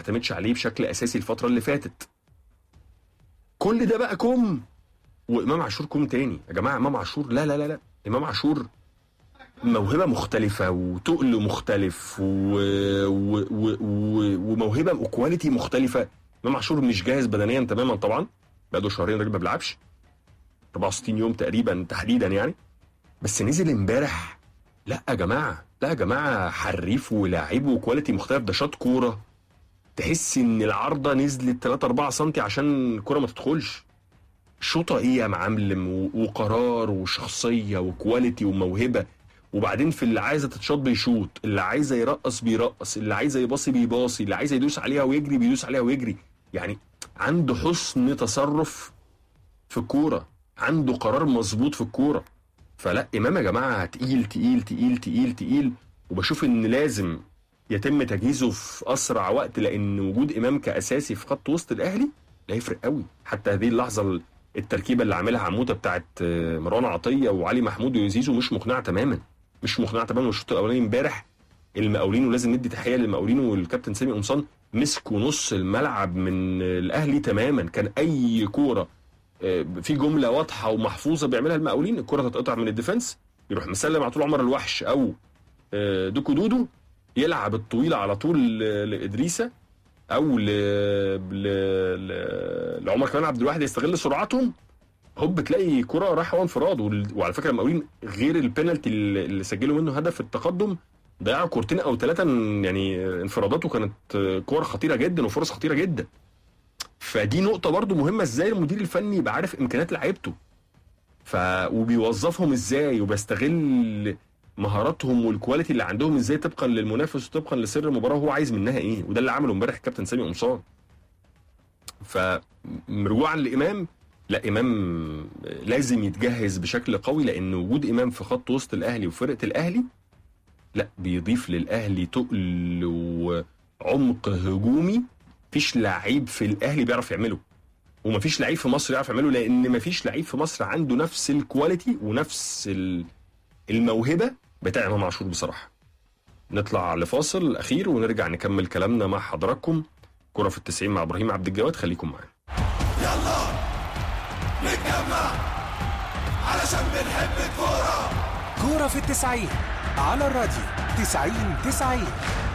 بيعتمدش عليه بشكل اساسي الفتره اللي فاتت كل ده بقى كوم وامام عاشور كوم تاني يا جماعه امام عاشور لا لا لا لا امام عاشور موهبه مختلفه وتقل مختلف و... و... و... و... وموهبه وكواليتي مختلفه امام عاشور مش جاهز بدنيا تماما طبعا بقاله شهرين الراجل ما بيلعبش 64 يوم تقريبا تحديدا يعني بس نزل امبارح لا يا جماعه لا يا جماعه حريف ولاعيب وكواليتي مختلف ده شاط كوره تحس ان العارضه نزلت 3 4 سم عشان الكوره ما تدخلش شوطه ايه يا معلم و- وقرار وشخصيه وكواليتي وموهبه وبعدين في اللي عايزه تتشاط بيشوط اللي عايزه يرقص بيرقص اللي عايزه يباصي بيباصي اللي عايزه يدوس عليها ويجري بيدوس عليها ويجري يعني عنده حسن تصرف في الكوره عنده قرار مظبوط في الكوره فلا امام يا جماعه تقيل تقيل تقيل تقيل تقيل وبشوف ان لازم يتم تجهيزه في اسرع وقت لان وجود امام كاساسي في خط وسط الاهلي لا يفرق قوي حتى هذه اللحظه ال- التركيبه اللي عاملها عموته بتاعت آه، مروان عطيه وعلي محمود ويزيزو مش مقنعه تماما مش مقنعه تماما والشوط الاولاني امبارح المقاولين ولازم ندي تحيه للمقاولين والكابتن سامي قمصان مسكوا نص الملعب من الاهلي تماما كان اي كوره آه، في جمله واضحه ومحفوظه بيعملها المقاولين الكره تتقطع من الديفنس يروح مسلم على طول عمر الوحش او آه، دوكو دودو يلعب الطويله على طول ل- لادريسه او ل... ل... ل... لعمر كمال عبد الواحد يستغل سرعتهم هوب تلاقي كرة رايحه هو انفراد وال... وعلى فكره المقاولين غير البينالتي اللي اللي سجلوا منه هدف التقدم ضيعوا كورتين او ثلاثه يعني انفراداته كانت كور خطيره جدا وفرص خطيره جدا فدي نقطه برضو مهمه ازاي المدير الفني يبقى عارف امكانيات لعيبته ف وبيوظفهم ازاي وبيستغل مهاراتهم والكواليتي اللي عندهم ازاي طبقا للمنافس وطبقا لسر المباراه وهو عايز منها ايه وده اللي عمله امبارح الكابتن سامي قمصان فرجوعا لامام لا امام لازم يتجهز بشكل قوي لان وجود امام في خط وسط الاهلي وفرقه الاهلي لا بيضيف للاهلي تقل وعمق هجومي مفيش لعيب في الاهلي بيعرف يعمله ومفيش لعيب في مصر يعرف يعمله لان مفيش لعيب في مصر عنده نفس الكواليتي ونفس ال- الموهبه بتاع امام عاشور بصراحه نطلع لفاصل اخير ونرجع نكمل كلامنا مع حضراتكم كرة في التسعين مع ابراهيم عبد الجواد خليكم معانا يلا نتجمع علشان بنحب الكورة كورة في التسعين على الراديو تسعين تسعين